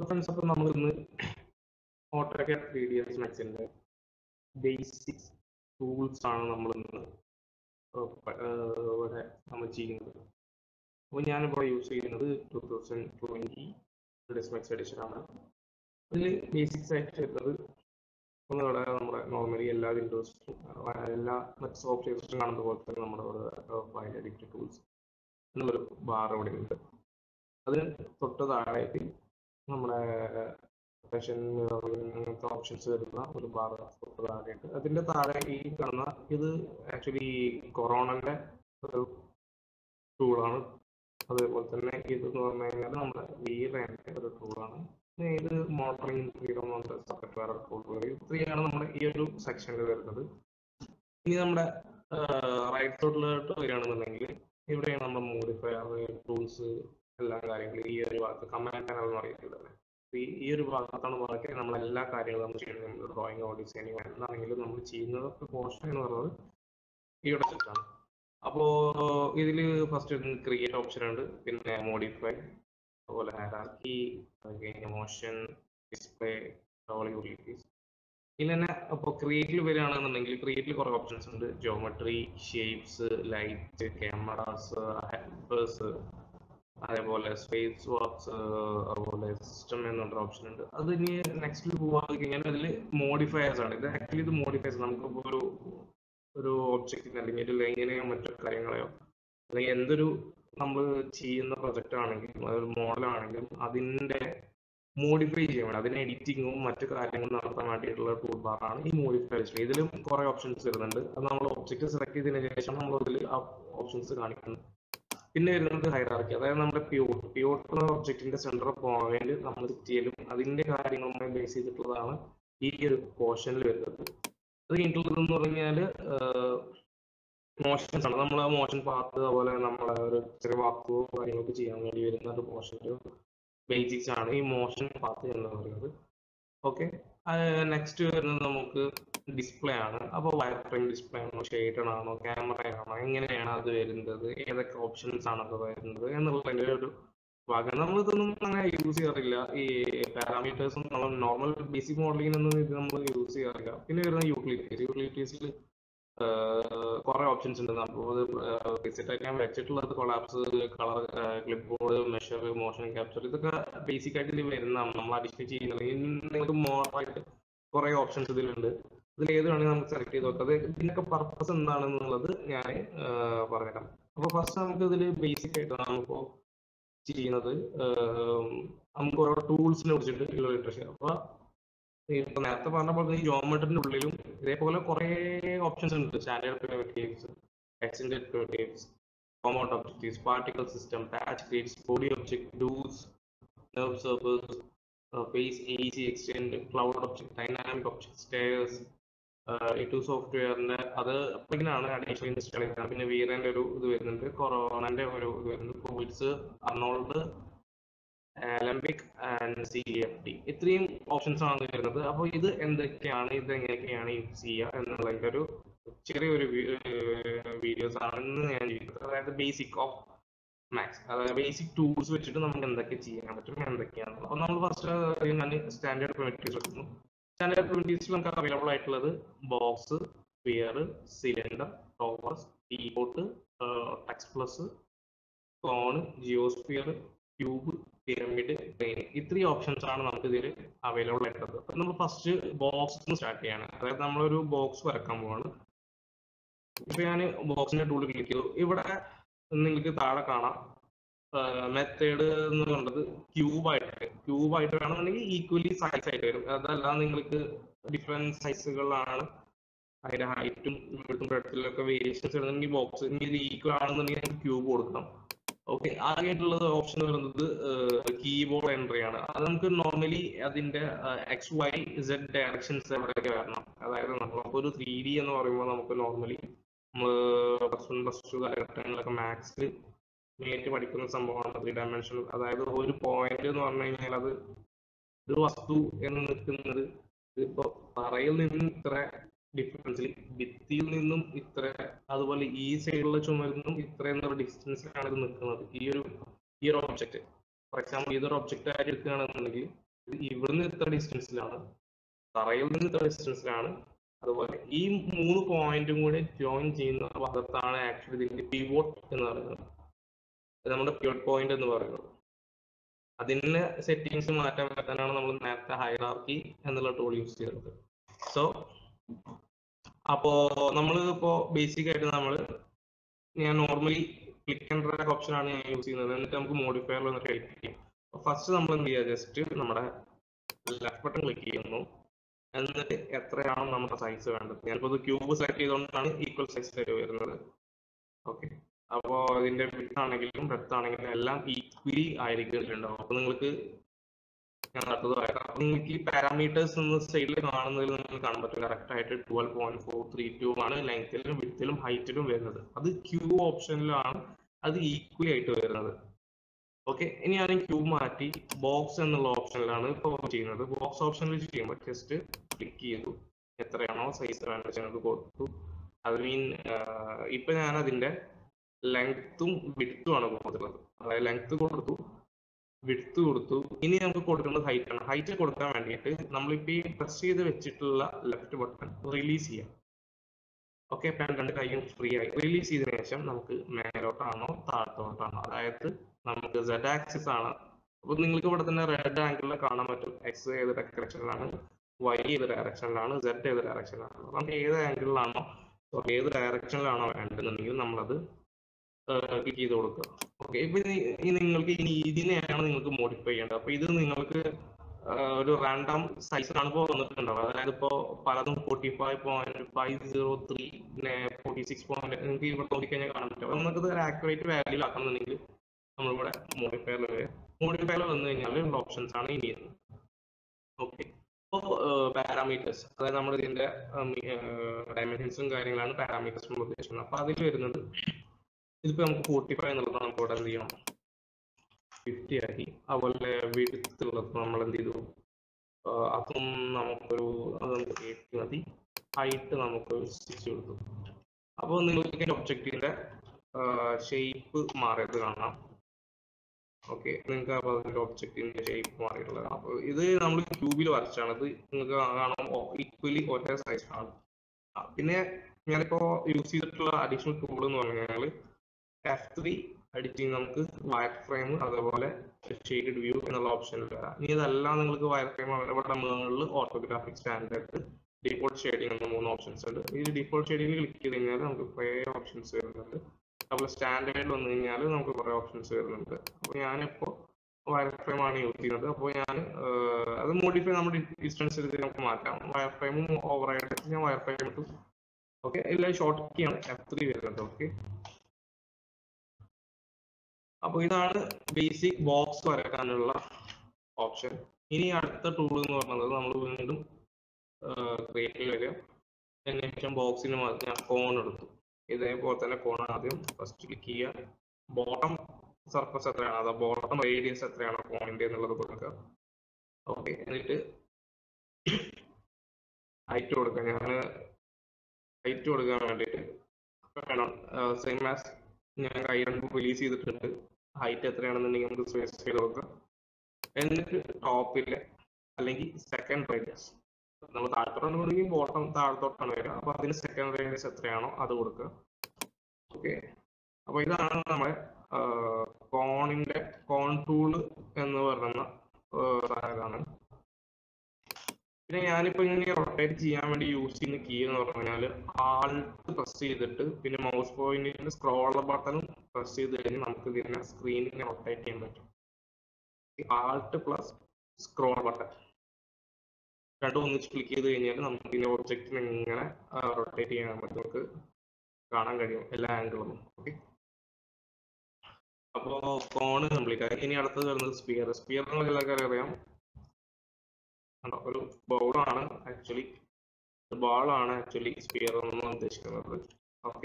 friends അപ്പോൾ നമ്മൾ ഇന്ന് ഓട്ടോകാഡ് ത്രീ ഡി എസ് മാക്സിൻ്റെ ബേസിക് ടൂൾസ് ആണ് നമ്മൾ ഇന്ന് ഇവിടെ നമ്മൾ ചെയ്യുന്നത് അപ്പോൾ ഞാനിപ്പോൾ യൂസ് ചെയ്യുന്നത് two thousand twenty ds Max edition ആണ് അതിൽ ബേസിക്സ് ആയിട്ട് വരുന്നത് ഒന്ന് ഇവിടെ നമ്മുടെ നോർമലി എല്ലാ വിൻഡോസും എല്ലാ മറ്റ് സോഫ്റ്റ്വെയർസും കാണുന്ന പോലെ തന്നെ നമ്മുടെ ഇവിടെ ഫയൽ എഡിറ്റ് ടൂൾസ് എന്നുള്ളൊരു ബാർ ഇവിടെ ഉണ്ട് അതിന് തൊട്ട് താഴേക്ക് നമ്മുടെ സെഷൻ അങ്ങനത്തെ ഓപ്ഷൻസ് വരുന്ന ഒരു ബാർ തൊട്ട് താഴെയുണ്ട് അതിന്റെ താഴെ ഈ കാണുന്ന ഇത് ആക്ച്വലി കൊറോണന്റെ ഒരു ടൂളാണ് അതേപോലെ തന്നെ ഇത് എന്ന് പറഞ്ഞു കഴിഞ്ഞാൽ നമ്മുടെ വീറേന്റെ ഒരു ടൂളാണ് ഇത് മോട്ടറിംഗ് ഫ്രീഡം എന്ന് പറഞ്ഞ സെപ്പറേറ്റ് വേറെ ടൂളുകൾ ഇത്രയാണ് നമ്മുടെ ഈ ഒരു സെക്ഷനിൽ വരുന്നത് ഇനി നമ്മുടെ റൈറ്റ് സൈഡിലോട്ട് വരികയാണെന്നുണ്ടെങ്കിൽ ഇവിടെയാണ് നമ്മുടെ മോഡിഫയർ ടൂൾസ് എല്ലാ കാര്യങ്ങളും ഈ ഒരു ഭാഗത്ത് കമാൻഡ് ചാനൽ എന്ന് പറയുന്നത് ഈ ഈ ഒരു ഭാഗത്താണ് ബാക്കി നമ്മൾ എല്ലാ കാര്യങ്ങളും നമ്മൾ ചെയ്യുന്നത് ഡ്രോയിങ് ഓ ഡിസൈനിങ് എന്താണെങ്കിലും നമ്മൾ ചെയ്യുന്നത് പോർഷൻ എന്ന് പറയുന്നത് ഇവിടെ സെറ്റാണ് അപ്പോൾ ഇതിൽ ഫസ്റ്റ് ക്രിയേറ്റ് ഓപ്ഷൻ ഉണ്ട് പിന്നെ മോഡിഫൈ അതുപോലെ ഹയറാർക്കി മോഷൻ ഡിസ്പ്ലേ യൂട്ടിലിറ്റീസ് ഇതിൽ തന്നെ അപ്പോൾ ക്രിയേറ്റിൽ വരികയാണെന്നുണ്ടെങ്കിൽ ക്രിയേറ്റിൽ കുറേ ഓപ്ഷൻസ് ഉണ്ട് geometry shapes light cameras helpers അതേപോലെ സ്പേസ് വർക്ക്സ് അതുപോലെ സിസ്റ്റം എന്നൊരു ഓപ്ഷൻ ഉണ്ട് അത് ഇനി നെക്സ്റ്റിൽ പോകാതെ കഴിഞ്ഞാൽ അതിൽ മോഡിഫയേഴ്സ് ആണ് ഇത് ആക്ച്വലി ഇത് മോഡിഫയേഴ്സ് നമുക്കിപ്പോൾ ഒരു ഒരു ഒബ്ജക്റ്റിന് അല്ലെങ്കിൽ ഒരു ലൈനിനെയോ മറ്റു കാര്യങ്ങളെയോ അല്ലെങ്കിൽ എന്തൊരു നമ്മൾ ചെയ്യുന്ന പ്രൊജക്റ്റ് ആണെങ്കിലും അതൊരു മോഡലാണെങ്കിലും അതിൻ്റെ മോഡിഫൈ ചെയ്യാൻ വേണ്ടി അതിന് എഡിറ്റിങ്ങും മറ്റു കാര്യങ്ങളും നടത്താൻ വേണ്ടിയിട്ടുള്ള ടൂൾ ബാറാണ് ഈ മോഡിഫൈസ് ഇതിലും കുറേ ഓപ്ഷൻസ് വരുന്നുണ്ട് അത് നമ്മൾ ഒബ്ജക്റ്റ് സെലക്ട് ചെയ്തതിനു ശേഷം നമ്മൾ ഇതിൽ ആ ഓപ്ഷൻസ് കാണിക്കുന്നു പിന്നെ വരുന്നത് ഹൈറാർക്കി അതായത് നമ്മുടെ പ്യൂട്ട് പ്യൂട്ട് എന്ന ഒബ്ജക്റ്റിന്റെ സെന്റർ പോയിന്റ് നമ്മൾ സെറ്റ് ചെയ്യലും അതിന്റെ കാര്യങ്ങളുമായി ബേസ് ചെയ്തിട്ടുള്ളതാണ് ഈ ഒരു പോർഷനിൽ വരുന്നത് അത് കഴിഞ്ഞിട്ടുള്ളത് എന്ന് പറഞ്ഞാൽ മോഷൻസ് ആണ് നമ്മൾ ആ മോഷൻ പാത്ത് അതുപോലെ നമ്മളെ ഒരു ചെറിയ വാക്കോ കാര്യങ്ങളൊക്കെ ചെയ്യാൻ വേണ്ടി വരുന്ന ഒരു പോർഷൻ്റെ ബേസിക്സ് ആണ് ഈ മോഷൻ പാത്ത് എന്ന് പറയുന്നത് ഓക്കെ നെക്സ്റ്റ് വരുന്നത് നമുക്ക് ഡിസ്പ്ലേ ആണ് അപ്പോൾ വയർ ഫ്രെയിം ഡിസ്പ്ലേ ആണോ ഷെയ്ഡഡ് ആണോ ക്യാമറ ആണോ എങ്ങനെയാണ് അത് വരുന്നത് ഏതൊക്കെ ഓപ്ഷൻസ് ആണ് അത് വരുന്നത് എന്നുള്ളതിൻ്റെ ഒരു ഭാഗം നമ്മൾ ഇതൊന്നും അങ്ങനെ യൂസ് ചെയ്യാറില്ല ഈ പാരാമീറ്റേഴ്സും നമ്മൾ നോർമൽ ബേസിക് മോഡലിങ്ങിനൊന്നും ഇത് നമ്മൾ യൂസ് ചെയ്യാറില്ല പിന്നെ വരുന്ന യൂട്ടിലിറ്റീസ് യൂട്ടിലിറ്റീസിൽ കുറെ ഓപ്ഷൻസ് ഉണ്ട് അപ്പോൾ സെറ്റ് ആയിട്ട് ഞാൻ വെച്ചിട്ടുള്ളത് collapse colour clipboard measure motion capture ഇതൊക്കെ ബേസിക് ആയിട്ട് ഇതിൽ വരുന്നതാണ് നമ്മൾ അഡിഷൻ ചെയ്യുന്നത് നിങ്ങൾക്ക് മോറായിട്ട് കുറെ ഓപ്ഷൻസ് ഇതിലുണ്ട് ഇതിൽ ഏത് വേണമെങ്കിൽ നമുക്ക് സെലക്ട് ചെയ്ത് നോക്കാം അത് ഇതിനൊക്കെ പർപ്പസ് എന്താണെന്നുള്ളത് ഞാൻ പറഞ്ഞുതരാം അപ്പോൾ ഫസ്റ്റ് നമുക്ക് ഇതിൽ ബേസിക് ആയിട്ട് നമുക്കിപ്പോൾ ചെയ്യുന്നത് നമുക്ക് ഓരോ ടൂൾസിനെ കുറിച്ചിട്ട് ലിറ്ററേച്ചർ അപ്പോൾ ഇപ്പൊ നേരത്തെ പറഞ്ഞ പോലെ ഈ ജോമെട്രിന്റെ ഉള്ളിലും ഇതേപോലെ കുറെ ഓപ്ഷൻസ് ഉണ്ട് standard primitives extended primitives compound objectives particle system patch grids body object doors NURBS surfaces face A C extend cloud object dynamic object stairs to സോഫ്റ്റ്വെയറിന്റെ അത് ഇങ്ങനെയാണ് അഡീഷണൽ ഇൻസ്റ്റാൾ ചെയ്യുന്നത് പിന്നെ വീരന്റെ ഒരു ഇത് വരുന്നുണ്ട് കൊറോണന്റെ ഒരു ഇത് വരുന്നുണ്ട് കോവിഡ്സ് Arnold alembic and C F T ഇത്രയും ഓപ്ഷൻസ് ആണ് വരുന്നത് അപ്പോൾ ഇത് എന്തൊക്കെയാണ് ഇത് എങ്ങനെയൊക്കെയാണ് യൂസ് ചെയ്യുക എന്നുള്ളതിൻ്റെ ഒരു ചെറിയൊരു വീഡിയോസ് ആണെന്ന് ഞാൻ ചെയ്യുന്നത് അതായത് ബേസിക് ഓഫ് മാക്സ് അതായത് ബേസിക് ടൂൾസ് വെച്ചിട്ട് നമുക്ക് എന്തൊക്കെ ചെയ്യാൻ പറ്റും എന്തൊക്കെയാണ് അപ്പോൾ നമ്മൾ ഫസ്റ്റ് ഞാൻ സ്റ്റാൻഡേർഡ് പ്രിമിറ്റീവ്സ് എടുക്കുന്നു സ്റ്റാൻഡേർഡ് പ്രിമിറ്റീവ്സിൽ നമുക്ക് അവൈലബിൾ ആയിട്ടുള്ളത് box sphere cylinder torus teapot text plus cone geosphere tube pyramid train ഇത്രയും ഓപ്ഷൻസ് ആണ് നമുക്ക് ഇതിൽ അവൈലബിൾ ആയിട്ടുള്ളത് അപ്പൊ നമ്മൾ ഫസ്റ്റ് ബോക്സ് സ്റ്റാർട്ട് ചെയ്യാണ് അതായത് നമ്മളൊരു ബോക്സ് വരക്കാൻ പോവാണ് ഇപ്പൊ ഞാൻ ബോക്സിന്റെ ടൂൾ ക്ലിക്ക് ചെയ്തു ഇവിടെ നിങ്ങൾക്ക് താഴെ കാണാം മെത്തേഡ് എന്ന് പറയുന്നത് ക്യൂബായിട്ട് ക്യൂബായിട്ട് വേണമെന്നുണ്ടെങ്കിൽ ഈക്വലി സൈസ് ആയിട്ട് വരും അതല്ല നിങ്ങൾക്ക് ഡിഫറെന്റ് സൈസുകളാണ് അതിന്റെ ഹൈറ്റും ഇവിടുത്തെ ബ്രെഡത്തിലൊക്കെ വേരിയേഷൻസ് വരുന്നെങ്കിൽ ബോക്സ് ഇത് ഈക്വൽ ആണെന്നുണ്ടെങ്കിൽ ക്യൂബ് കൊടുക്കണം ഓക്കെ ആദ്യമായിട്ടുള്ളത് ഓപ്ഷൻ വരുന്നത് കീബോർഡ് എൻട്രി ആണ് അത് നമുക്ക് നോർമലി അതിന്റെ എക്സ് വൈ സെഡ് ഡയറക്ഷൻസ് എവിടെയൊക്കെ വരണം അതായത് നമ്മളിപ്പോ ഒരു ത്രീ ഡി എന്ന് പറയുമ്പോൾ നമുക്ക് നോർമലി നമ്മൾ പ്ലസ് വൺ പ്ലസ് ടു കാലഘട്ടങ്ങളിലൊക്കെ മാത്സ് നേരിട്ട് പഠിക്കുന്ന സംഭവമാണ് ത്രീ ഡയമെൻഷൻ അതായത് ഒരു പോയിന്റ് എന്ന് പറഞ്ഞു കഴിഞ്ഞാൽ അത് ഒരു വസ്തു എന്ന് നിൽക്കുന്നത് ഇതിപ്പോ തറയിൽ നിന്നും ഇത്ര ഡിഫറൻസിൽ ഭിത്തിയിൽ നിന്നും ഇത്ര അതുപോലെ ഈ സൈഡിലുള്ള ചുമരിൽ നിന്നും ഇത്ര എന്നൊരു ഡിസ്റ്റൻസിലാണ് ഇത് നിൽക്കുന്നത് ഈ ഒരു ഈ ഒരു ഒബ്ജക്റ്റ് ഫോർ എക്സാമ്പിൾ ഇതൊരു ഒബ്ജക്റ്റ് ആയിട്ട് എടുക്കുകയാണെന്നുണ്ടെങ്കിൽ ഇവിടുന്ന് ഇത്ര ഡിസ്റ്റൻസിലാണ് തറയിൽ നിന്ന് ഇത്ര ഡിസ്റ്റൻസിലാണ് അതുപോലെ ഈ മൂന്ന് പോയിന്റും കൂടി ജോയിൻ ചെയ്യുന്ന ഭാഗത്താണ് ആക്ച്വലി ഇതിന്റെ പിവോട്ട് എന്ന് പറയുന്നത് ഇത് നമ്മുടെ പിവോട്ട് പോയിന്റ് എന്ന് പറയുന്നത് അതിന്റെ സെറ്റിങ്സ് മാറ്റാൻ പറ്റാനാണ് നമ്മൾ നേരത്തെ ഹൈറാർക്കി എന്നുള്ള ടൂൾ യൂസ് ചെയ്തത് സോ അപ്പോ നമ്മൾ ഇപ്പോ ബേസിക് ആയിട്ട് നമ്മൾ ഞാൻ normally click and drag option ആണ് ഞാൻ യൂസ് ചെയ്യുന്നത് എന്നിട്ട് നമുക്ക് മോഡിഫയർ ഒന്ന് ഹെൽപ്പ് ചെയ്യും ഫസ്റ്റ് നമ്മൾ എന്ത് ചെയ്യുക ജസ്റ്റ് നമ്മുടെ ലെഫ്റ്റ് ബട്ടൺ ക്ലിക്ക് ചെയ്യുന്നു എന്നിട്ട് എത്രയാണ് നമ്മുടെ സൈസ് വേണ്ടത് ഞാനിപ്പോൾ ഇത് ക്യൂബ് സെലക്ട് ചെയ്തുകൊണ്ടാണ് ഈക്വൽ സൈസിലേക്ക് വരുന്നത് ഓക്കെ അപ്പോൾ ഇതിന്റെ വിഡ്ത്ത് ആണെങ്കിലും ഡെപ്ത് ആണെങ്കിലും എല്ലാം ഈക്വലി ആയിരിക്കുന്നുണ്ടാവും അപ്പോൾ നിങ്ങൾക്ക് ഞാൻ അടുത്തത് പറയാം അപ്പോൾ നിങ്ങൾക്ക് ഈ പാരാമീറ്റേഴ്സ് എന്ന സൈഡിൽ കാണുന്നതിൽ നിങ്ങൾക്ക് കാണാൻ പറ്റും കറക്റ്റ് ആയിട്ട് twelve point four three two ആണ് ലെങ്ത്തിലും വിഡ്ത്തിലും ഹൈറ്റിലും വരുന്നത് അത് ക്യൂ ഓപ്ഷനിലാണ് അത് ഈക്വലി ആയിട്ട് വരുന്നത് ഓക്കെ ഇനി ഞാൻ ക്യൂബ് മാറ്റി ബോക്സ് എന്നുള്ള ഓപ്ഷനിലാണ് ഇപ്പോൾ ചെയ്യുന്നത് ബോക്സ് ഓപ്ഷനിൽ ചെയ്യുമ്പോൾ ജസ്റ്റ് ക്ലിക്ക് ചെയ്തു എത്രയാണോ സൈസ് വേണ്ടത് ഞങ്ങൾക്ക് കൊടുത്തു അത് മീൻ ഇപ്പൊ ഞാൻ അതിന്റെ ലെങ്ത്തും വിഡ്ത്തും ആണ് കൊടുക്കുന്നത് അതായത് ലെങ്ത് കൊടുത്തു വിഡ്ത്ത് കൊടുത്തു ഇനി നമുക്ക് കൊടുക്കേണ്ടത് ഹൈറ്റ് ആണ് ഹൈറ്റ് കൊടുക്കാൻ വേണ്ടിയിട്ട് നമ്മളിപ്പോൾ ഈ പ്രസ് ചെയ്ത് വെച്ചിട്ടുള്ള ലെഫ്റ്റ് ബട്ടൺ റിലീസ് ചെയ്യാം ഓക്കെ ഇപ്പം രണ്ട് കൈയും ഫ്രീ ആയി റിലീസ് ചെയ്തതിനു ശേഷം നമുക്ക് മേലോട്ടാണോ താഴത്തോട്ടാണോ അതായത് നമുക്ക് സെഡ് ആക്സിസ് ആണ് അപ്പൊ നിങ്ങൾക്ക് ഇവിടെ തന്നെ റെഡ് ആംഗിളിൽ കാണാൻ പറ്റും എക്സ് ഏത് ഡയറക്ഷനിലാണ് വൈ ഏത് ഡയറക്ഷനിലാണ് സെഡ് ഏത് ഡയറക്ഷനിലാണ് നമുക്ക് ഏത് ആംഗിളിലാണോ ഏത് ഡയറക്ഷനിലാണോ വേണ്ടതെന്നുണ്ടെങ്കിൽ നമ്മളത് ക്ലിക്ക് ചെയ്ത് കൊടുക്കുക ഓക്കെ ഇപ്പൊ ഈ നിങ്ങൾക്ക് ഇനി ഇതിനെയാണ് നിങ്ങൾക്ക് മോഡിഫൈ ചെയ്യേണ്ടത് അപ്പൊ ഇത് നിങ്ങൾക്ക് ഒരു റാൻഡം സൈസിലാണ് ഇപ്പോൾ വന്നിട്ടുണ്ടാവുക അതായത് ഇപ്പോൾ പലതും forty five point five zero three forty six point നിങ്ങൾക്ക് ഇവിടെ നോക്കിക്കഴിഞ്ഞാൽ കാണാൻ പറ്റും അപ്പൊ നമുക്ക് ഇത് ആക്യുറേറ്റ് വാല്യൂ ആക്കണമെന്നുണ്ടെങ്കിൽ നമ്മളിവിടെ മോഡിഫയറിൽ വരും മോഡിഫയറിൽ വന്നു കഴിഞ്ഞാൽ ഉള്ള ഓപ്ഷൻസ് ആണ് ഇനി ഓക്കെ ഇപ്പോൾ പാരാമീറ്റേഴ്സ് അതായത് നമ്മൾ ഇതിന്റെ ഡയമെൻഷൻസും കാര്യങ്ങളാണ് പാരാമീറ്റേഴ്സ് നമ്മൾ ഉദ്ദേശിക്കുന്നത് അപ്പൊ അതിൽ വരുന്നത് ഇതിപ്പോ നമുക്ക് ഫോർട്ടി ഫൈവ് എന്നുള്ളത് നമുക്ക് ഇവിടെ എന്ത് ചെയ്യണം ഫിഫ്റ്റി ആക്കി അതുപോലെ വീട്ടിലുള്ളത് നമ്മൾ എന്ത് ചെയ്തു അതും നമുക്കൊരു അത് നമുക്ക് എയ്റ്റ് മതി ഹൈറ്റ് നമുക്ക് സിക്സ് കൊടുത്തു അപ്പോൾ നിങ്ങൾക്ക് ഒബ്ജക്റ്റിന്റെ ഷേപ്പ് മാറിയത് കാണാം ഓക്കെ നിങ്ങൾക്ക് അപ്പോൾ അതിന്റെ ഒബ്ജക്റ്റിന്റെ ഷേപ്പ് മാറിയിട്ടുള്ളത് അപ്പോൾ ഇത് നമ്മൾ ക്യൂബിൽ വരച്ചാണ് ഇത് നിങ്ങൾക്ക് കാണാം ഈക്വലി ഒരേ സൈസ് ആണ് പിന്നെ ഞാനിപ്പോ യൂസ് ചെയ്തിട്ടുള്ള അഡീഷണൽ ടൂൾ എന്ന് പറഞ്ഞു കഴിഞ്ഞാൽ എഫ് ത്രീ അടിച്ചിങ് നമുക്ക് വയർ ഫ്രെയിം അതേപോലെ ഷെയ്ഡഡ് വ്യൂ എന്നുള്ള ഓപ്ഷനിൽ വരാം ഇനി ഇതെല്ലാം നിങ്ങൾക്ക് വയർ ഫ്രെയിം ഇവിടെ മുകളിൽ ഓർത്തോഗ്രാഫിക് സ്റ്റാൻഡേർഡ് ഡിഫോൾട്ട് ഷെയ്ഡിംഗ് എന്ന മൂന്ന് ഓപ്ഷൻസ് ഉണ്ട് ഈ ഡിഫോൾട്ട് ഷെയ്ഡിംഗ് ക്ലിക്ക് ചെയ്ത് കഴിഞ്ഞാൽ നമുക്ക് കുറേ ഓപ്ഷൻസ് വരുന്നുണ്ട് അതുപോലെ സ്റ്റാൻഡേർഡിൽ വന്നു കഴിഞ്ഞാൽ നമുക്ക് കുറേ ഓപ്ഷൻസ് വരുന്നുണ്ട് അപ്പോൾ ഞാനിപ്പോൾ വയർ ഫ്രെയിം ആണ് യൂസ് ചെയ്യുന്നത് അപ്പോൾ ഞാൻ അത് മോഡിഫൈ നമ്മുടെ ഡിസ്റ്റൻസ് എടുത്ത് നമുക്ക് മാറ്റാം വയർ ഫ്രെയിമും ഓവർ ആയിട്ട് ഞാൻ വയർ ഫ്രെയിം ഇട്ടു ഓക്കെ എല്ലാം ഷോർട്ട് കീ ആണ് എഫ് ത്രീ വരുന്നത് ഓക്കെ അപ്പൊ ഇതാണ് ബേസിക് ബോക്സ് വരക്കാനുള്ള ഓപ്ഷൻ ഇനി അടുത്ത ടൂൾ എന്ന് പറയുന്നത് നമ്മൾ വീണ്ടും ക്രിയേറ്റ് വരിക അതിനുശേഷം ബോക്സിന് ഞാൻ കോൺ എടുത്തു ഇതേപോലെ തന്നെ കോൺ ആദ്യം ഫസ്റ്റ് ക്ലിക്ക് ചെയ്യുക ബോട്ടം സർഫസ് എത്രയാണ് അതോ ബോട്ടം റേഡിയസ് എത്രയാണ് കോണിന്റെ എന്നുള്ളത് കൊടുക്കുക ഓക്കെ എന്നിട്ട് ഹൈറ്റ് കൊടുക്കുക ഞാൻ ഹൈറ്റ് കൊടുക്കാൻ വേണ്ടിയിട്ട് വേണം സെയിം ആസ് ഞാൻ കൈ രണ്ടും റിലീസ് ചെയ്തിട്ടുണ്ട് ഹൈറ്റ് എത്രയാണെന്നുണ്ടെങ്കിൽ നമുക്ക് സ്പെസിഫൈ ചെയ്ത് നോക്കാം എന്നിട്ട് ടോപ്പിലെ അല്ലെങ്കിൽ സെക്കൻഡ് റേഡിയസ് നമ്മൾ താഴത്തോട്ടാണെങ്കിൽ ബോട്ടം താഴത്തോട്ടാണ് വരിക അപ്പൊ അതിന് സെക്കൻഡ് റേഡിയസ് എത്രയാണോ അത് കൊടുക്കുക ഓക്കെ അപ്പൊ ഇതാണ് നമ്മുടെ കോണിന്റെ കോൺ ടൂള് എന്ന് പറയുന്ന സാധനമാണ് പിന്നെ ഞാനിപ്പോ ഇങ്ങനെ റൊട്ടേറ്റ് ചെയ്യാൻ വേണ്ടി യൂസ് ചെയ്യുന്ന കീ എന്ന് പറഞ്ഞു കഴിഞ്ഞാൽ ആൾട്ട് പ്രസ് ചെയ്തിട്ട് പിന്നെ മൗസ് പോയിന്റിന്റെ സ്ക്രോൾ ബട്ടണും പ്രസ് ചെയ്ത് കഴിഞ്ഞാൽ നമുക്ക് ഇതിനെ സ്ക്രീനിനെ റൊട്ടേറ്റ് ചെയ്യാൻ പറ്റും ആൾട്ട് പ്ലസ് സ്ക്രോൾ ബട്ടൺ രണ്ടും ഒന്നിച്ച് ക്ലിക്ക് ചെയ്ത് കഴിഞ്ഞാൽ നമുക്ക് ഇതിന്റെ ഒബ്ജക്റ്റിനെ ഇങ്ങനെ റൊട്ടേറ്റ് ചെയ്യാൻ പറ്റും നമുക്ക് കാണാൻ കഴിയും എല്ലാ ആംഗിളും ഓക്കെ അപ്പോ കോണ് കംപ്ലീറ്റ് ആയി ഇനി അടുത്തത് വരുന്നത് സ്പിയർ സ്പിയർ എന്ന് എല്ലാവർക്കും അറിയാം ഒരു ബൗളാണ് ആക്ച്വലി ബാളാണ് ആക്ച്വലി സ്പിയർ എന്ന് ഉദ്ദേശിക്കുന്നത് ഓക്കെ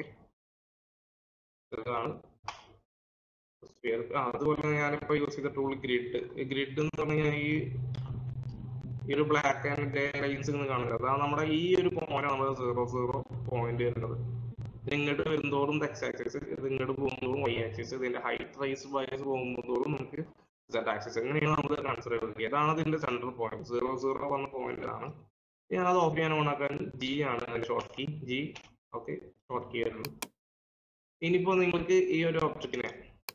ഇതാണ് സ്പിയർ അതുപോലെ ഞാനിപ്പോ യൂസ് ചെയ്ത ടൂൾ ഗ്രിഡ് ഗ്രിഡ് എന്ന് പറഞ്ഞാൽ ഈ ഈ ഒരു ബ്ലാക്ക് ആൻഡ് ഗ്രേ ലൈൻസ് എന്ന് കാണുന്നത് അതാണ് നമ്മുടെ ഈ ഒരു പോയിന്റ് നമ്മുടെ സീറോ സീറോ പോയിന്റ് വരുന്നത് ഇത് ഇങ്ങോട്ട് വരുന്നതോറും എക്സ് ആക്സിസ് ഇത് ഇങ്ങോട്ട് പോകുന്നതോറും വൈ ആക്സിസ് ഇതിന്റെ ഹൈറ്റ് റൈസ് ബൈസ് പോകുന്നതോറും നമുക്ക് സെറ്റ് ആക്സസ് എങ്ങനെയാണ് നമ്മൾ കൺസിഡർ ചെയ്യുന്നത് ഏതാണ് അതിന്റെ സെൻട്രൽ പോയിന്റ് സീറോ സീറോ വന്ന പോയിന്റ് ആണ് ഞാൻ അത് ഓഫ് ചെയ്യാൻ ഓൺ ആക്കാൻ ജി ആണ് അതിന്റെ short key G okay short key വരുന്നു ഇനിയിപ്പോ നിങ്ങൾക്ക് ഈ ഒരു ഒബ്ജക്റ്റിനെ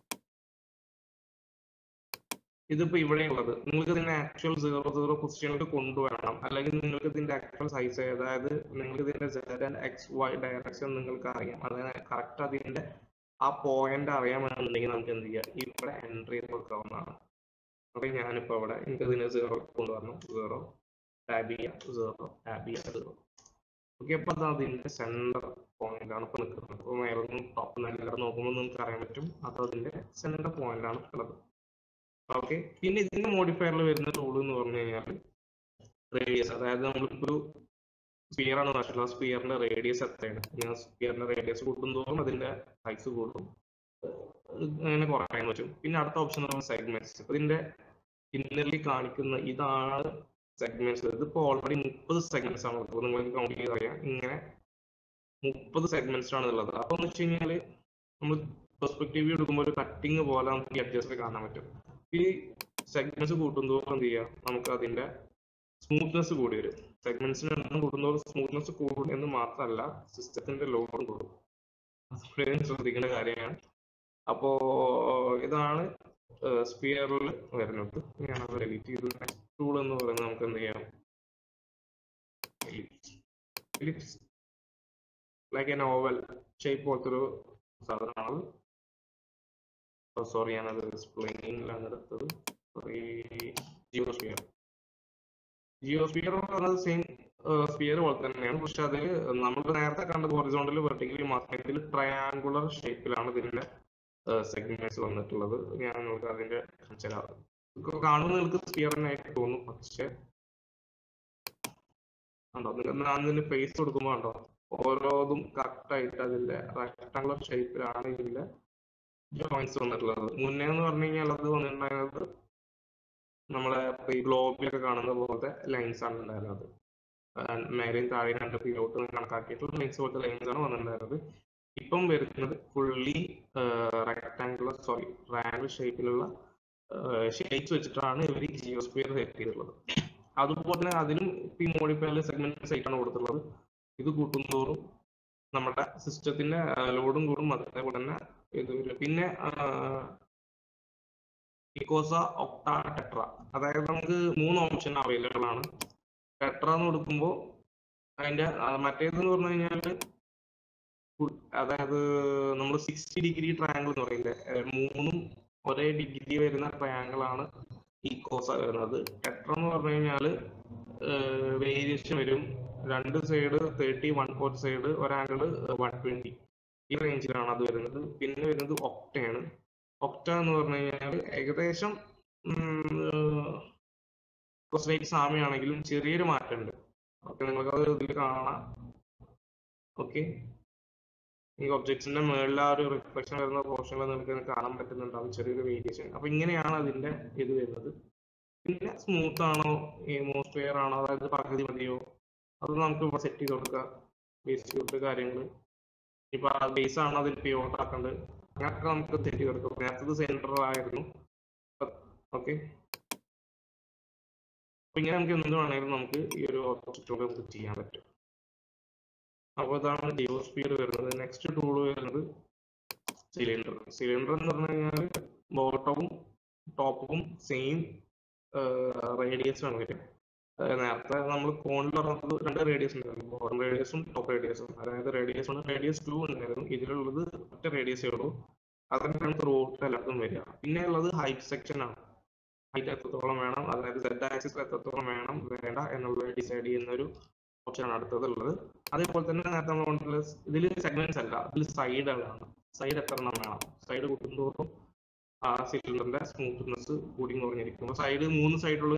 ഇതിപ്പോ ഇവിടെ ഉള്ളത് നിങ്ങൾക്ക് ഇതിന്റെ ആക്ച്വൽ സീറോ സീറോ പൊസിഷനിലേക്ക് കൊണ്ടുവരണം അല്ലെങ്കിൽ നിങ്ങൾക്ക് ഇതിന്റെ ആക്ച്വൽ സൈസ് അതായത് നിങ്ങൾക്ക് ഇതിന്റെ Z and X Y direction നിങ്ങൾക്ക് അറിയാം അതായത് കറക്റ്റ് അതിന്റെ ആ പോയിന്റ് അറിയാമെന്നുണ്ടെങ്കിൽ നമുക്ക് എന്ത് ചെയ്യാം ഇവിടെ എൻട്രി ചെയ്ത് കൊടുക്കാവുന്നതാണ് അപ്പൊ ഞാനിപ്പോ ഇവിടെ എനിക്ക് ഇതിനെ സീറോ കൊണ്ടുവരണം സീറോ ടാബ് ചെയ്യാം സീറോ ടാബ് ചെയ്യാം സീറോ ഓക്കെ അപ്പൊ അത് അതിന്റെ സെന്റർ പോയിന്റ് ആണ് ഇപ്പൊ നിൽക്കുന്നത് അപ്പൊ മേലെ ടോപ്പ് നല്ല നോക്കുമ്പോൾ നമുക്ക് അറിയാൻ പറ്റും അത് അതിന്റെ സെന്റർ പോയിന്റ് ആണ് ഉള്ളത് ഓക്കെ പിന്നെ ഇതിന്റെ മോഡിഫയറിൽ വരുന്ന ടൂൾ എന്ന് പറഞ്ഞു കഴിഞ്ഞാൽ റേഡിയസ് അതായത് നമ്മളിപ്പോ ഒരു സ്പിയർ ആണ് ആവശ്യമുള്ള സ്പിയറിന്റെ റേഡിയസ് എത്രയാണ് ഞാൻ സ്പിയറിന്റെ റേഡിയസ് കൂടുന്തോറും അതിന്റെ സൈസ് കൂടും അങ്ങനെ കുറയാൻ പറ്റും പിന്നെ അടുത്ത ഓപ്ഷൻ എന്ന് സെഗ്മെന്റ്സ് ഇതിന്റെ ഇന്നർലി കാണിക്കുന്ന ഇതാണ് സെഗ്മെന്റ്സ് ഇതിപ്പോ ഓൾറെഡി മുപ്പത് സെഗ്മെന്റ്സ് ആണ് ഉള്ളത് നിങ്ങൾക്ക് കൗണ്ട് ചെയ്ത് അറിയാം ഇങ്ങനെ മുപ്പത് സെഗ്മെന്റ്സ് ആണ് ഉള്ളത് അപ്പൊ എന്ന് വെച്ച് കഴിഞ്ഞാല് നമ്മൾ പെർസ്പെക്റ്റീവ് എടുക്കുമ്പോൾ ഒരു കട്ടിങ് പോലെ നമുക്ക് ഈ അഡ്ജസ്റ്റ് കാണാൻ പറ്റും ഈ സെഗ്മെന്റ്സ് കൂട്ടുന്തോറും എന്ത് ചെയ്യാം നമുക്ക് അതിന്റെ സ്മൂത്ത്നെസ് കൂടി വരും സെഗ്മെന്റ്സിന് എണ്ണം കൂടുന്നതോറും സ്മൂത്ത്നെസ് കൂടും എന്ന് മാത്രമല്ല സിസ്റ്റത്തിന്റെ ലോഡും കൂടും അത് ശ്രദ്ധിക്കേണ്ട കാര്യമാണ് അപ്പോ ഇതാണ് സ്പിയറിൽ വരുന്നത് ഞാൻ അത് എഡിറ്റ് ചെയ്ത് നെക്സ്റ്റ് ടൂൾ എന്ന് പറയുന്നത് നമുക്ക് എന്ത് ചെയ്യാം ellipse like a novel shape പോലത്തെ ഒരു സാധനമാണ് സോറി ഞാനത് എക്സ്പ്ലെയിനിലാണ് എടുത്തത് ജിയോസ്ഫിയർ ജിയോസ്ഫിയർ എന്ന് പറയുന്നത് സെയിം സ്പിയർ പോലെ തന്നെയാണ് പക്ഷെ അതിൽ നമ്മൾ നേരത്തെ കണ്ടത് ഹൊറിസോണ്ടൽ വെർട്ടിക്കലി മാർക്കറ്റിൽ ട്രയാങ്കുലർ ഷേപ്പിലാണ് ഇതിന്റെ സെഗ്മെന്റ്സ് വന്നിട്ടുള്ളത് ഞാൻ നിങ്ങൾക്ക് അതിന്റെ ചില കാണുമ്പോൾ നിങ്ങൾക്ക് സ്പിയർ ആയിട്ട് തോന്നും പക്ഷെ കണ്ടോ നിങ്ങൾ അതിന്റെ ഫേസ് കൊടുക്കുമ്പോൾ കണ്ടോ ഓരോതും കറക്റ്റ് ആയിട്ട് അതിന്റെ റെക്ടാങ്കുലർ ഷേപ്പിലാണ് ഇതിന്റെ ജോയിന്റ്സ് വന്നിട്ടുള്ളത് മുന്നേ എന്ന് പറഞ്ഞു കഴിഞ്ഞാൽ അത് വന്നിട്ടുണ്ടായിരുന്നത് നമ്മളെ ഈ ഗ്ലോബിലൊക്കെ കാണുന്ന പോലത്തെ ലൈൻസ് ആണ് ഉണ്ടായിരുന്നത് മേലെയും താഴെയും രണ്ട് പിലോട്ട് കണക്കാക്കിയിട്ടുള്ള ലൈൻസ് പോലത്തെ ലൈൻസ് ആണ് വന്നിട്ടുണ്ടായിരുന്നത് ഇപ്പം വരുന്നത് ഫുള്ളി റെക്ടാങ്കുലർ സോറി റാൻഡ് ഷേപ്പിലുള്ള ഷേപ്സ് വെച്ചിട്ടാണ് ഇവർ ഈ ജിയോസ്ഫിയർ സെറ്റ് ചെയ്തിട്ടുള്ളത് അതുപോലെ തന്നെ അതിനും ഈ മോഡിഫയറിൽ സെഗ്മെന്റ് ആയിട്ടാണ് കൊടുത്തിട്ടുള്ളത് ഇത് കൂട്ടുന്തോറും നമ്മുടെ സിസ്റ്റത്തിന്റെ ലോഡും കൂടും അതേപോലെ തന്നെ ഇത് വരും പിന്നെ ഇക്കോസ ഒക്ട ടെട്ര അതായത് നമുക്ക് മൂന്ന് ഓപ്ഷൻ അവൈലബിൾ ആണ് ടെട്ര എന്ന് കൊടുക്കുമ്പോൾ അതിന്റെ മറ്റേതെന്ന് പറഞ്ഞു കഴിഞ്ഞാൽ അതായത് നമ്മൾ സിക്സ്റ്റി ഡിഗ്രി ട്രയാങ്കിൾ എന്ന് പറയില്ലേ മൂന്നും ഒരേ ഡിഗ്രി വരുന്ന ട്രയാങ്കിൾ ആണ് ഇക്കോസ വരുന്നത് ടെട്ര എന്ന് പറഞ്ഞു കഴിഞ്ഞാൽ വേരിയേഷൻ വരും രണ്ട് side thirty one fourth side ഒരാങ്കിള് വൺ ട്വന്റി ഈ റേഞ്ചിലാണ് അത് വരുന്നത് പിന്നെ വരുന്നത് ഒക്ടയാണ് ഒക്ട എന്ന് പറഞ്ഞു കഴിഞ്ഞാൽ ഏകദേശം കുറച്ച് സാമ്യമാണെങ്കിലും ചെറിയൊരു മാറ്റമുണ്ട് ഓക്കെ നിങ്ങൾക്ക് അത് ഇതിൽ കാണാം ഓക്കെ ഈ ഒബ്ജക്ട്സിന്റെ മുകളിൽ ആ ഒരു റിഫ്ലക്ഷൻ വരുന്ന പോർഷനിൽ നിങ്ങൾക്ക് കാണാൻ പറ്റുന്നുണ്ടാവും ചെറിയൊരു വേരിയേഷൻ അപ്പൊ ഇങ്ങനെയാണ് അതിന്റെ ഇത് വരുന്നത് പിന്നെ സ്മൂത്ത് ആണോ മോസ്റ്റ്വെയർ ആണോ അതായത് പകുതി മതിയോ അത് നമുക്ക് ഇവിടെ സെറ്റ് ചെയ്ത് കൊടുക്കാം ബേസ് ചെയ്തിട്ട് കാര്യങ്ങൾ ഇപ്പൊ ആ ബേസ് ആണ് അതിൽ പ്യോട്ട് ആക്കേണ്ടത് അങ്ങനൊക്കെ നമുക്ക് സെറ്റ് ചെയ്ത് കൊടുക്കാം നേരത്തെ സെന്റർ ആയിരുന്നു ഓക്കെ അപ്പൊ ഇങ്ങനെ നമുക്ക് എന്ത് വേണമെങ്കിലും നമുക്ക് ഈ ഒരു ഓപ്പോസിറ്റോടെ നമുക്ക് ചെയ്യാൻ പറ്റും അപ്പോൾ ഇതാണ് ജിയോസ്ഫിയർ വരുന്നത് നെക്സ്റ്റ് ടൂൾ വരുന്നത് സിലിണ്ടർ സിലിണ്ടർ എന്ന് പറഞ്ഞു കഴിഞ്ഞാൽ ബോട്ടവും ടോപ്പും സെയിം റേഡിയസ് ആണ് വരിക നേരത്തെ നമ്മൾ കോണിൽ പറഞ്ഞത് രണ്ട് റേഡിയസ് ഉണ്ടായിരുന്നു ബോട്ടം റേഡിയസും ടോപ്പ് റേഡിയസും അതായത് റേഡിയസ് ആണ് റേഡിയസ് ടു ഉണ്ടായിരുന്നു ഇതിലുള്ളത് ഒറ്റ റേഡിയസേ ഉള്ളൂ അതിനാണ് റോട്ട് എല്ലാത്തും വരിക പിന്നെ ഉള്ളത് ഹൈറ്റ് സെക്ഷൻ ആണ് ഹൈറ്റ് എത്രത്തോളം വേണം അതായത് സെഡ് ആക്സിസ് എത്രത്തോളം വേണം വേണ്ട എന്നുള്ളത് ഡിസൈഡ് ചെയ്യുന്ന ഒരു ഓപ്ഷനാണ് അടുത്തതുള്ളത് അതേപോലെ തന്നെ നേരത്തെ നമ്മൾ കൊണ്ടുള്ള ഇതിൽ സെഗ്മെന്റ്സ് അല്ല ഇതിൽ സൈഡുകളാണ് സൈഡ് എത്ര എണ്ണം വേണം സൈഡ് കൂട്ടുന്തോറും ആ സിലിണ്ടറിന്റെ സ്മൂത്ത്നെസ് കൂടി കുറഞ്ഞിരിക്കും അപ്പൊ സൈഡ് മൂന്ന് സൈഡുള്ള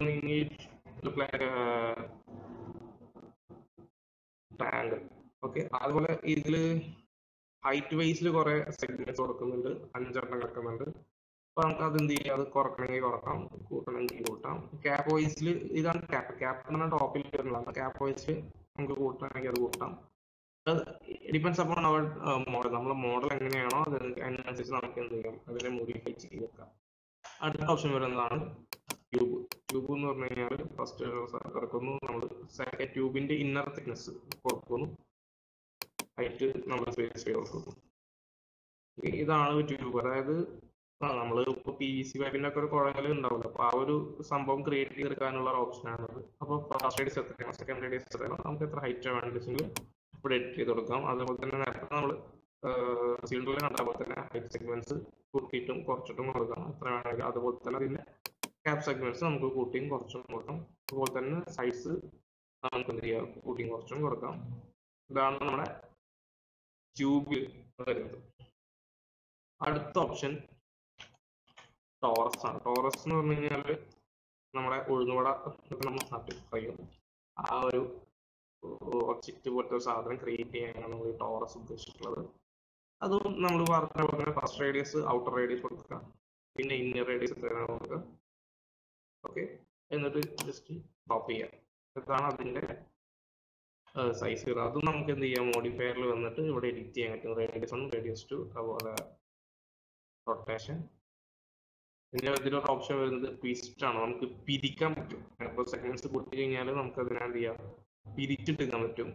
ട്രയാങ്കിൾ ഓക്കെ അതുപോലെ ഇതില് ഹൈറ്റ് വൈസിൽ കുറെ സെഗ്മെന്റ്സ് കൊടുക്കുന്നുണ്ട് അഞ്ചെണ്ണം കിടക്കുന്നുണ്ട് അപ്പൊ നമുക്ക് അത് എന്ത് ചെയ്യാം അത് കുറക്കണമെങ്കിൽ കുറക്കാം കൂട്ടണമെങ്കിൽ കൂട്ടാം ക്യാപ്പ് വൈസിൽ ഇതാണ് ക്യാപ്പ് ക്യാപ്പ് എന്ന് പറഞ്ഞാൽ ടോപ്പിൽ വരുന്നതാണ് ക്യാപ്പ് വൈസിൽ നമുക്ക് കൂട്ടണമെങ്കിൽ അത് കൂട്ടാം ഡിപ്പെൻസ് അപ്പോൺ അവർ മോഡൽ നമ്മുടെ മോഡൽ എങ്ങനെയാണോ അതിനനുസരിച്ച് നമുക്ക് എന്ത് ചെയ്യാം അതിനെ മോഡിഫൈ ചെയ്ത് വെക്കാം അടുത്ത ഓപ്ഷൻ വരുന്നതാണ് ട്യൂബ് ട്യൂബ് എന്ന് പറഞ്ഞു കഴിഞ്ഞാൽ ഫസ്റ്റ് ഇറക്കുന്നു നമ്മൾ സെക്കൻഡ് ട്യൂബിന്റെ ഇന്നർ തിക്നെസ് കൊടുക്കുന്നു ഹൈറ്റ് നമ്മൾ സ്പേസ് കൊടുക്കുന്നു ഇ- ഇതാണ് ട്യൂബ് അതായത് ആ നമ്മൾ ഇപ്പൊ പി വി സി പൈപ്പിന്റെ ഒക്കെ ഒരു കുഴൽ ഉണ്ടാവില്ല അപ്പൊ ആ ഒരു സംഭവം ക്രിയേറ്റ് ചെയ്തെടുക്കാനുള്ള ഒരു ഓപ്ഷൻ ആണത് അപ്പൊ ഫസ്റ്റ് റേഡിയസ് എത്രയാണ് സെക്കൻഡ് റേഡിയസ് എത്രയാണ് നമുക്ക് എത്ര ഹൈറ്റ് വേണമെങ്കിൽ ഇവിടെ എഡിറ്റ് ചെയ്ത് കൊടുക്കാം അതേപോലെ തന്നെ നേരത്തെ നമ്മൾ സിലിണ്ടറിൽ കണ്ട പോലെ തന്നെ ഹൈറ്റ് സെഗ്മെന്റ്സ് കൂട്ടിയിട്ടും കുറച്ചിട്ടും കൊടുക്കാം എത്ര വേണമെങ്കിൽ അതുപോലെ തന്നെ അതിന്റെ ക്യാപ് സെഗ്മെന്റ്സ് നമുക്ക് കൂട്ടിയും കുറച്ചും കൊടുക്കാം അതുപോലെ തന്നെ സൈസ് നമുക്ക് എന്ത് ചെയ്യാം കൂട്ടിയും കുറച്ചും കൊടുക്കാം ഇതാണ് നമ്മുടെ ട്യൂബിൽ വരുന്നത് അടുത്ത ഓപ്ഷൻ ടോറസ് ആണ് ടോറസ് എന്ന് പറഞ്ഞു കഴിഞ്ഞാൽ നമ്മുടെ ഉഴുന്നുവട ഒക്കെ നമ്മൾ നാട്ടിൽ പറയും ആ ഒരു ഒബ്ജക്റ്റ് പോലത്തെ ഒരു സാധനം ക്രിയേറ്റ് ചെയ്യാനാണ് നമ്മൾ ഈ ടോറസ് ഉദ്ദേശിച്ചിട്ടുള്ളത് അതും നമ്മൾ പറഞ്ഞ പോലെ തന്നെ ഫസ്റ്റ് റേഡിയസ് ഔട്ടർ റേഡിയസ് കൊടുക്കുക പിന്നെ ഇന്നർ റേഡിയസ് കൊടുക്കുക ഓക്കെ എന്നിട്ട് ജസ്റ്റ് ടോപ്പ് ചെയ്യാം ഇതാണ് അതിന്റെ സൈസ് അതും നമുക്ക് എന്ത് ചെയ്യാം മോഡിഫയറിൽ വന്നിട്ട് ഇവിടെ എഡിറ്റ് ചെയ്യാൻ പറ്റും റേഡിയസ് വൺ റേഡിയസ് ടു അതുപോലെ റൊട്ടേഷൻ പിന്നെ ഇതിലൊരു ഓപ്ഷൻ വരുന്നത് ട്വിസ്റ്റ് ആണ് നമുക്ക് പിരിക്കാൻ പറ്റും ഇപ്പോൾ സെഗ്മെന്റ്സ് കൊടുത്തു കഴിഞ്ഞാൽ നമുക്ക് അതിനെ എന്ത് ചെയ്യാം പിരിച്ചിട്ടെടുക്കാൻ പറ്റും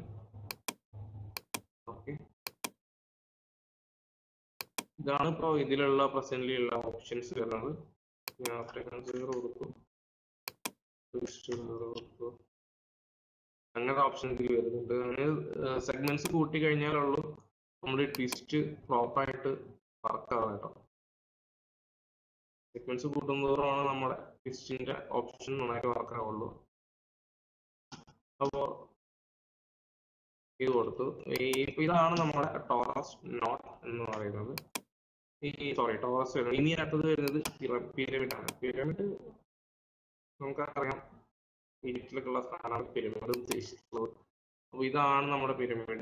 ഓക്കെ ഇതാണ് ഇപ്പോൾ ഇതിലുള്ള പ്രസന്റ്ലി ഉള്ള ഓപ്ഷൻസ് വരുന്നത് ഞാൻ സീറോ കൊടുക്കും ട്വിസ്റ്റ് കൊടുക്കും അങ്ങനത്തെ ഓപ്ഷൻ ഇതിൽ വരുന്നുണ്ട് അങ്ങനെ സെഗ്മെന്റ്സ് കൂട്ടി കഴിഞ്ഞാലുള്ളൂ നമ്മൾ ട്വിസ്റ്റ് പ്രോപ്പറായിട്ട് വർക്ക് ആവുക കേട്ടോ സെഗ്മെന്റ്സ് കൂട്ടുന്നതോറാണ് നമ്മുടെ ട്വിസ്റ്റിന്റെ ഓപ്ഷൻ നന്നായിട്ട് വർക്ക് ആവുള്ളൂ അപ്പോ ഇത് കൊടുത്തു ഈ ഇപ്പൊ ഇതാണ് നമ്മുടെ ടോറസ് നോട്ട് എന്ന് പറയുന്നത് ഈ സോറി ടോറസ് വരുന്നത് ഇനി അടുത്തത് വരുന്നത് പിരമിഡ് ആണ് പിരമിഡ് നമുക്കറിയാം ഈജിപ്തിലൊക്കെയുള്ള സാധനമാണ് പിരമിഡ് ഉദ്ദേശിച്ചിട്ടുള്ളത് അപ്പൊ ഇതാണ് നമ്മുടെ പിരമിഡ്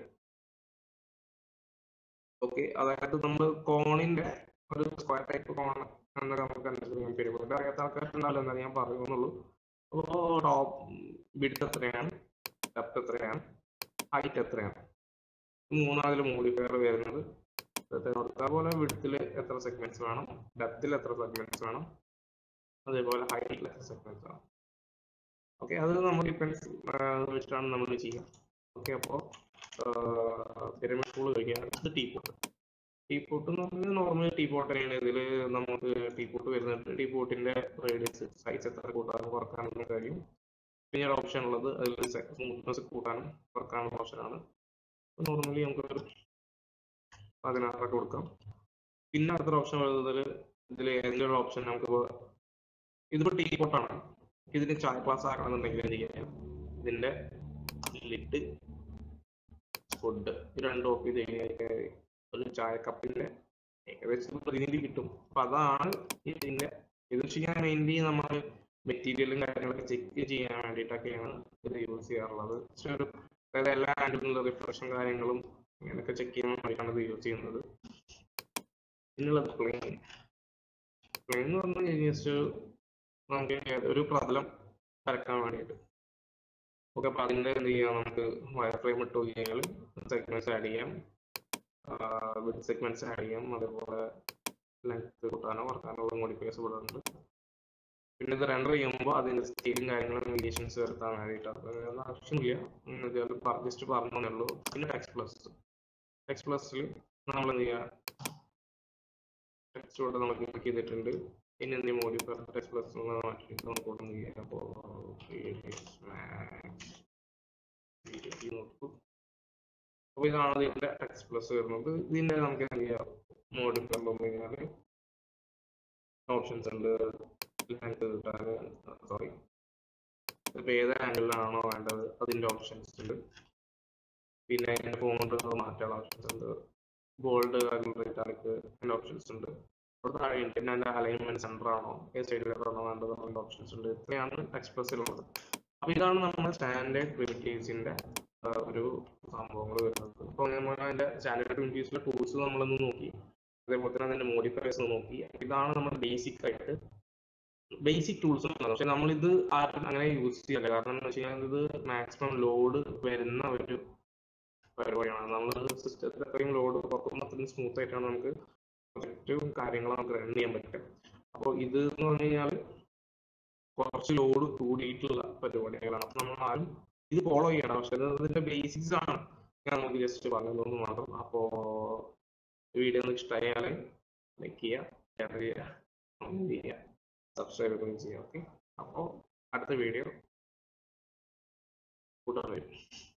ഓക്കെ അതായത് നമ്മൾ കോണിന്റെ ഒരു സ്ക്വയർ ടൈപ്പ് കോൺ എന്നൊക്കെ നമുക്ക് അനുസരിച്ച് പിരമിഡ് അറിയാത്ത ആൾക്കാരുണ്ടാവില്ല എന്നാണ് ഞാൻ പറയുന്നുള്ളൂ അപ്പോൾ ടോപ്പ് വിഡ്ത്ത് എത്രയാണ് ഡെപ്ത് എത്രയാണ് ഹൈറ്റ് എത്രയാണ് മൂന്നാമതിൽ മോഡിഫയർ വരുന്നത് അതുപോലെ വിഡ്ത്തിൽ എത്ര സെഗ്മെന്റ്സ് വേണം ഡെപ്തിൽ എത്ര സെഗ്മെന്റ്സ് വേണം അതേപോലെ ഹൈറ്റിൽ എത്ര സെഗ്മെന്റ്സ് വേണം ഓക്കെ അത് നമ്മൾ ഡിപ്പെൻസ് വെച്ചിട്ടാണ് നമ്മൾ ചെയ്യുക ഓക്കെ അപ്പോൾ പിരമിഡ് ടൂൾ കഴിക്കാൻ ഇത് ടീ പോട്ട് ടീ പോട്ട് എന്ന് പറഞ്ഞാൽ നോർമൽ ടീ പോട്ട് തന്നെയാണ് ഇതിൽ നമുക്ക് ടീ പോട്ട് വരുന്നുണ്ട് ടീ പോട്ടിന്റെ റേഡിയസ് സൈസ് എത്ര കൂട്ടാനും കുറക്കാനും കഴിയും പിന്നെ ഒരു ഓപ്ഷൻ ഉള്ളത് അതിൽ സ്മൂത്ത്നെസ് കൂട്ടാനും കുറക്കാനുള്ള ഓപ്ഷനാണ് നോർമലി നമുക്ക് ഒരു പതിനാറൊക്കെ കൊടുക്കാം പിന്നെ അടുത്തൊരു ഓപ്ഷൻ വരുന്നതിൽ ഇതിൽ ഏതെങ്കിലും ഒരു ഓപ്ഷൻ നമുക്ക് ഇതിപ്പോ ടീ പോട്ടാണ് ഇതിന് ചായ ക്ലാസ് ആക്കണമെന്നുണ്ടെങ്കിൽ എന്ത് ചെയ്യാം ഇതിന്റെ ലിഡ് ഫുഡ് ഇത് രണ്ടും ഓഫ് ചെയ്ത് കഴിഞ്ഞാൽ ഒരു ചായ കപ്പിന്റെ ഏകദേശം പ്രതിനിധി കിട്ടും അപ്പൊ അതാണ് ഇതിന്റെ ഇത് ചെയ്യാൻ വേണ്ടി നമ്മൾ മെറ്റീരിയലും കാര്യങ്ങളൊക്കെ ചെക്ക് ചെയ്യാൻ വേണ്ടിയിട്ടൊക്കെയാണ് ഇത് യൂസ് ചെയ്യാറുള്ളത് പക്ഷെ ഒരു അതായത് എല്ലാ ആംഗിളിലുള്ള റിഫ്രഷും കാര്യങ്ങളും അങ്ങനെയൊക്കെ ചെക്ക് ചെയ്യാൻ വേണ്ടിയിട്ടാണ് ഇത് യൂസ് ചെയ്യുന്നത് പിന്നുള്ളത് പ്ലെയിൻ പ്ലെയിൻ എന്ന് പറഞ്ഞു കഴിഞ്ഞാൽ ജസ്റ്റ് നമുക്ക് ഒരു പ്രതലം വരക്കാൻ വേണ്ടിയിട്ട് ഓക്കെ അപ്പൊ അതിന്റെ എന്ത് ചെയ്യാം നമുക്ക് വയർ ഫ്രെയിം ഇട്ട് കഴിഞ്ഞാൽ സെഗ്മെന്റ്സ് ആഡ് ചെയ്യാം വിത്ത് സെഗ്മെന്റ്സ് ആഡ് ചെയ്യാം അതേപോലെ ലെങ്ത് കൂട്ടാനോ കുറക്കാനോ ഉള്ള മോഡിഫിക്കേഴ്സ് ഇവിടെ ഉണ്ട് പിന്നെ ഇത് റെൻഡർ ചെയ്യുമ്പോൾ അതിന്റെ സ്കെയിലും കാര്യങ്ങളും വേരിയേഷൻസ് വരുത്താൻ വേണ്ടിയിട്ട് അതൊന്നും ആവശ്യമില്ല ജസ്റ്റ് പറഞ്ഞേ ഉള്ളൂ പിന്നെ ടെക്സ്റ്റ് പ്ലസ് ടെക്സ്റ്റ് പ്ലസ്സിൽ നമ്മൾ എന്ത് ചെയ്യുക ടെക്സ്റ്റ് ഇവിടെ നമുക്ക് ക്ലിക്ക് ചെയ്തിട്ടുണ്ട് പിന്നെ എന്ത് മോഡിഫയർ ടെക്സ്റ്റ് പ്ലസ് മാറ്റിയിട്ട് നമുക്ക് ഇവിടെ എന്ത് ചെയ്യാം അപ്പോൾ നോക്കൂ അപ്പോൾ ഇതാണ് ഇതിന്റെ ടെക്സ്റ്റ് പ്ലസ് വരുന്നത് ഇതിന്റെ നമുക്ക് എന്ത് ചെയ്യാം മോഡിഫയർ വന്നു കഴിഞ്ഞാൽ ഓപ്ഷൻസ് ഉണ്ട് ലെങ്ത് കിട്ടാൻ സോറി ഇപ്പൊ ഏത് ആംഗിളിലാണോ വേണ്ടത് അതിന്റെ ഓപ്ഷൻസ് ഉണ്ട് പിന്നെ അതിന്റെ ഫോണ്ട് മാറ്റാനുള്ള ഓപ്ഷൻസ് ഉണ്ട് ബോൾഡ് ഇറ്റാലിക് അതിന്റെ ഓപ്ഷൻസ് ഉണ്ട് അവിടെ താഴെയുണ്ട് പിന്നെ അതിന്റെ അലൈൻമെന്റ് സെന്റർ ആണോ ഏത് സൈഡിലാണോ വേണ്ടത് അതിന്റെ ഓപ്ഷൻസ് ഉണ്ട് ഇത്രയാണ് എക്സ്പ്രസ്സിലുള്ളത് അപ്പൊ ഇതാണ് നമ്മുടെ സ്റ്റാൻഡേർഡ് പ്രിമിറ്റീവ്സിന്റെ ഒരു സംഭവങ്ങൾ വരുന്നത് ഇപ്പൊ നമ്മൾ അതിന്റെ സ്റ്റാൻഡേർഡ് പ്രിമിറ്റീവ്സിലെ ടൂൾസ് നമ്മളൊന്ന് നോക്കി അതേപോലെ തന്നെ അതിന്റെ മോഡിഫയേഴ്സ് നോക്കി ഇതാണ് നമ്മുടെ ബേസിക് ആയിട്ട് ബേസിക് ടൂൾസ് ആണ് പക്ഷെ നമ്മളിത് ആരും അങ്ങനെ യൂസ് ചെയ്യല്ല കാരണം എന്ന് വെച്ച് കഴിഞ്ഞാൽ ഇത് മാക്സിമം ലോഡ് വരുന്ന ഒരു പരിപാടിയാണ് നമ്മൾ സിസ്റ്റത്തിൽ അത്രയും ലോഡ് പുറത്തുനിന്ന് അത്രയും സ്മൂത്ത് ആയിട്ടാണ് നമുക്ക് പ്രൊജക്റ്റും കാര്യങ്ങളും നമുക്ക് റൺ ചെയ്യാൻ പറ്റുക അപ്പോൾ ഇത് എന്ന് പറഞ്ഞു കഴിഞ്ഞാൽ കുറച്ച് ലോഡ് കൂടിയിട്ടുള്ള പരിപാടികളാണ് അപ്പൊ നമ്മൾ ആരും ഇത് ഫോളോ ചെയ്യണം പക്ഷെ ഇത് ഇതിന്റെ ബേസിക്സ് ആണ് ഞാൻ നമുക്ക് ജസ്റ്റ് പറഞ്ഞതെന്ന് മാത്രം അപ്പോ വീഡിയോ ഒന്ന് ഇഷ്ടമായാൽ ലൈക്ക് ചെയ്യുക ഷെയർ ചെയ്യുക കമന്റ് ചെയ്യുക സബ്സ്ക്രൈബ് ഒക്കെ ചെയ്യുക ഓക്കെ അപ്പോൾ അടുത്ത വീഡിയോ കൂട്ടാൻ വരും